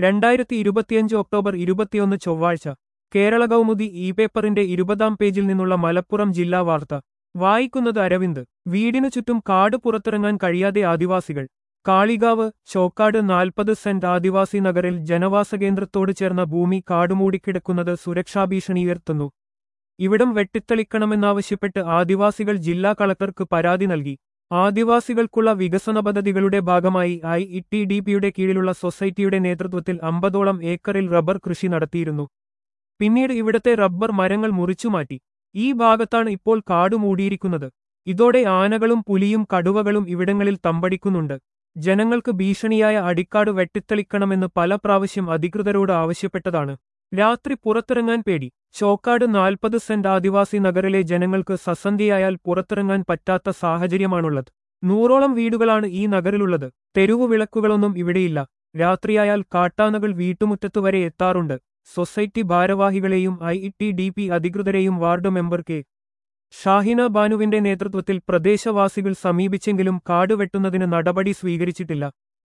രണ്ടായിരത്തി ഇരുപത്തിയഞ്ച് ഒക്ടോബർ ഇരുപത്തിയൊന്ന് ചൊവ്വാഴ്ച കേരള കൗമുദി ഇ പേപ്പറിന്റെ ഇരുപതാം പേജിൽ നിന്നുള്ള മലപ്പുറം ജില്ലാ വാർത്ത വായിക്കുന്നത് അരവിന്ദ് വീടിനു ചുറ്റും കാട് പുറത്തിറങ്ങാൻ കഴിയാതെ ആദിവാസികൾ കാളികാവ് ചോക്കാട് നാൽപ്പത് സെന്റ് ആദിവാസി നഗറിൽ ജനവാസ കേന്ദ്രത്തോട് ചേർന്ന ഭൂമി കാടുമൂടിക്കിടക്കുന്നത് സുരക്ഷാഭീഷണി ഉയർത്തുന്നു ഇവിടം വെട്ടിത്തെളിക്കണമെന്നാവശ്യപ്പെട്ട് ആദിവാസികൾ ജില്ലാ കളക്ടർക്ക് പരാതി നൽകി ആദിവാസികൾക്കുള്ള വികസന പദ്ധതികളുടെ ഭാഗമായി ഐ ഇ ടി ഡി പിയുടെ കീഴിലുള്ള സൊസൈറ്റിയുടെ നേതൃത്വത്തിൽ അമ്പതോളം ഏക്കറിൽ റബ്ബർ കൃഷി നടത്തിയിരുന്നു പിന്നീട് ഇവിടത്തെ റബ്ബർ മരങ്ങൾ മുറിച്ചുമാറ്റി ഈ ഭാഗത്താണ് ഇപ്പോൾ കാട് മൂടിയിരിക്കുന്നത് ഇതോടെ ആനകളും പുലിയും കടുവകളും ഇവിടങ്ങളിൽ തമ്പടിക്കുന്നുണ്ട് ജനങ്ങൾക്ക് ഭീഷണിയായ അടിക്കാട് വെട്ടിത്തെളിക്കണമെന്ന് പല പ്രാവശ്യം അധികൃതരോട് ആവശ്യപ്പെട്ടതാണ് രാത്രി പുറത്തിറങ്ങാൻ പേടി ചോക്കാട് നാൽപ്പത് സെന്റ് ആദിവാസി നഗറിലെ ജനങ്ങൾക്ക് സസന്ധിയായാൽ പുറത്തിറങ്ങാൻ പറ്റാത്ത സാഹചര്യമാണുള്ളത് നൂറോളം വീടുകളാണ് ഈ നഗറിലുള്ളത് തെരുവു വിളക്കുകളൊന്നും ഇവിടെയില്ല രാത്രിയായാൽ കാട്ടാനകൾ വീട്ടുമുറ്റത്തു വരെ എത്താറുണ്ട് സൊസൈറ്റി ഭാരവാഹികളെയും I E T D P അധികൃതരെയും വാർഡ് മെമ്പർ കെ ഷാഹിന ബാനുവിന്റെ നേതൃത്വത്തിൽ പ്രദേശവാസികൾ സമീപിച്ചെങ്കിലും കാട് വെട്ടുന്നതിന് നടപടി സ്വീകരിച്ചിട്ടില്ല